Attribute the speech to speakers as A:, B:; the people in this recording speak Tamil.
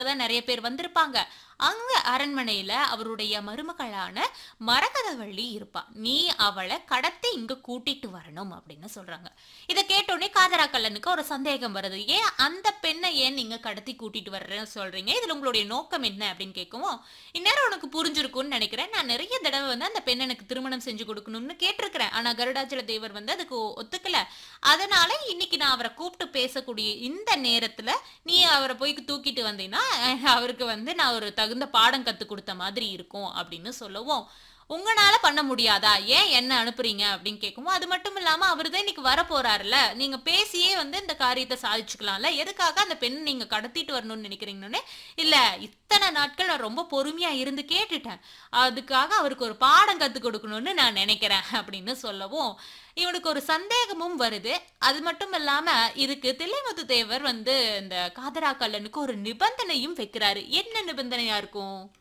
A: தான் நிறைய பேர் வந்திருப்பாங்க அங்க அரண்மனையில அவருடைய மருமகளான மரகதவள்ளி இருப்பா நீ அவளை கடத்தி இங்க கூட்டிட்டு வரணும் அப்படின்னு சொல்றாங்க இதை கேட்டோடனே காதரா கல்லனுக்கு ஒரு சந்தேகம் வருது ஏன் அந்த பெண்ணை ஏன் நீங்க கடத்தி கூட்டிட்டு வர்றேன்னு சொல்றீங்க இதுல உங்களுடைய நோக்கம் என்ன அப்படின்னு கேட்கவும் இந்நேரம் உனக்கு புரிஞ்சிருக்கும்னு நினைக்கிறேன் நான் நிறைய தடவை வந்து அந்த பெண் எனக்கு திருமணம் செஞ்சு கொடுக்கணும்னு கேட்டிருக்கிறேன் ஆனா கருடாச்சல தேவர் வந்து அதுக்கு ஒ- ஒத்துக்கல அதனால இன்னைக்கு நான் அவரை கூப்பிட்டு பேசக்கூடிய இந்த நேரத்துல நீ அவரை போய் தூக்கிட்டு வந்தீங்கன்னா அஹ், அவருக்கு வந்து நான் ஒரு தகுந்த பாடம் கத்து கொடுத்த மாதிரி இருக்கும் அப்படின்னு சொல்லவும் உங்களால பண்ண முடியாதா ஏன் என்ன அனுப்புறீங்க அப்படின்னு கேட்கவும் அது மட்டும் இல்லாம அவர் தான் இன்னைக்கு வர போறாருல நீங்க பேசியே வந்து இந்த காரியத்தை சாதிச்சுக்கலாம்ல எதுக்காக அந்த பெண் நீங்க கடத்திட்டு வரணும்னு நினைக்கிறீங்கன்னு இல்ல இத்தனை நாட்கள் நான் ரொம்ப பொறுமையா இருந்து கேட்டுட்டேன் அதுக்காக அவருக்கு ஒரு பாடம் கத்து கொடுக்கணும்னு நான் நினைக்கிறேன் அப்படின்னு சொல்லவும் இவனுக்கு ஒரு சந்தேகமும் வருது அது மட்டும் இல்லாம இதுக்கு தில்லைமுத்து தேவர் வந்து இந்த காதரா கல்லனுக்கு ஒரு நிபந்தனையும் வைக்கிறாரு என்ன நிபந்தனையா இருக்கும்